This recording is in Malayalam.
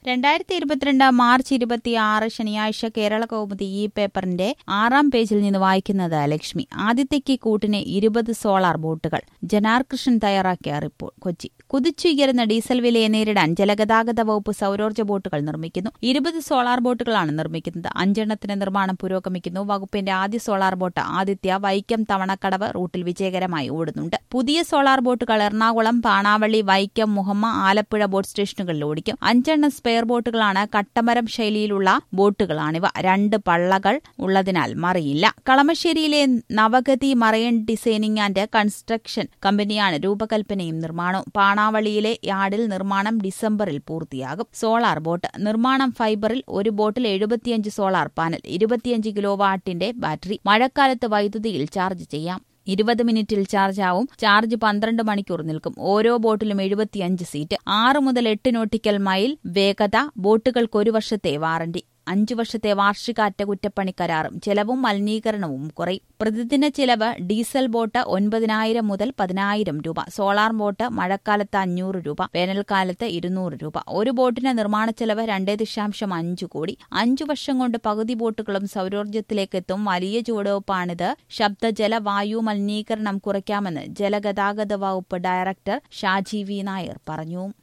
രണ്ടായിരത്തി ഇരുപത്തിരണ്ട് മാർച്ച് ഇരുപത്തിയാറ് ശനിയാഴ്ച കേരള കൗമുദി ഈ പേപ്പറിന്റെ ആറാം പേജിൽ നിന്ന് വായിക്കുന്നത് ലക്ഷ്മി ആദിത്യയ്ക്ക് കൂട്ടിന് ഇരുപത് സോളാർ ബോട്ടുകൾ ജനാർകൃഷ്ണൻ തയ്യാറാക്കിയ റിപ്പോർട്ട് കൊച്ചി കുതിച്ചുയരുന്ന ഡീസൽ വിലയെ നേരിടാൻ ജലഗതാഗത വകുപ്പ് സൌരോർജ്ജ ബോട്ടുകൾ നിർമ്മിക്കുന്നു ഇരുപത് സോളാർ ബോട്ടുകളാണ് നിർമ്മിക്കുന്നത് അഞ്ചെണ്ണത്തിന്റെ നിർമ്മാണം പുരോഗമിക്കുന്നു വകുപ്പിന്റെ ആദ്യ സോളാർ ബോട്ട് ആദിത്യ വൈക്കം തവണക്കടവ് റൂട്ടിൽ വിജയകരമായി ഓടുന്നുണ്ട് പുതിയ സോളാർ ബോട്ടുകൾ എറണാകുളം പാണാവള്ളി വൈക്കം മുഹമ്മ ആലപ്പുഴ ബോട്ട് സ്റ്റേഷനുകളിൽ ഓടിക്കും അഞ്ചെണ്ണം സ്പെയർ ബോട്ടുകളാണ് കട്ടമരം ശൈലിയിലുള്ള ബോട്ടുകളാണിവ രണ്ട് പള്ളകൾ ഉള്ളതിനാൽ മറിയില്ല കളമശ്ശേരിയിലെ Navgathi marine designing and construction കമ്പനിയാണ് രൂപകൽപ്പനയും നിർമ്മാണവും പാണാവളിയിലെ യാർഡിൽ നിർമ്മാണം ഡിസംബറിൽ പൂർത്തിയാകും സോളാർ ബോട്ട് നിർമ്മാണം ഫൈബറിൽ ഒരു ബോട്ടിൽ എഴുപത്തിയഞ്ച് സോളാർ പാനൽ ഇരുപത്തിയഞ്ച് കിലോ വാട്ടിന്റെ ബാറ്ററി മഴക്കാലത്ത് വൈദ്യുതിയിൽ ചാർജ് ചെയ്യാം ഇരുപത് മിനിറ്റിൽ ചാർജ് ആവും ചാർജ് പന്ത്രണ്ട് മണിക്കൂർ നിൽക്കും ഓരോ ബോട്ടിലും എഴുപത്തിയഞ്ച് സീറ്റ് ആറ് മുതൽ എട്ട് നോട്ടിക്കൽ മൈൽ വേഗത ബോട്ടുകൾക്ക് ഒരു വർഷത്തെ വാറന്റി അഞ്ചു വർഷത്തെ വാർഷിക അറ്റകുറ്റപ്പണി കരാറും ചെലവും മലിനീകരണവും കുറയും പ്രതിദിന ചെലവ് ഡീസൽ ബോട്ട് ഒൻപതിനായിരം മുതൽ പതിനായിരം രൂപ സോളാർ ബോട്ട് മഴക്കാലത്ത് അഞ്ഞൂറ് രൂപ വേനൽക്കാലത്ത് ഇരുന്നൂറ് രൂപ ഒരു ബോട്ടിന് നിർമ്മാണ ചെലവ് രണ്ടേ ദശാംശം അഞ്ചു കോടി അഞ്ചു വർഷം കൊണ്ട് പകുതി ബോട്ടുകളും സൗരോർജ്ജത്തിലേക്ക് എത്തും വലിയ ചുവടുവെപ്പാണിത് ശബ്ദജല വായു മലിനീകരണം കുറയ്ക്കാമെന്ന് ജലഗതാഗത വകുപ്പ് ഡയറക്ടർ ഷാജി വി നായർ പറഞ്ഞു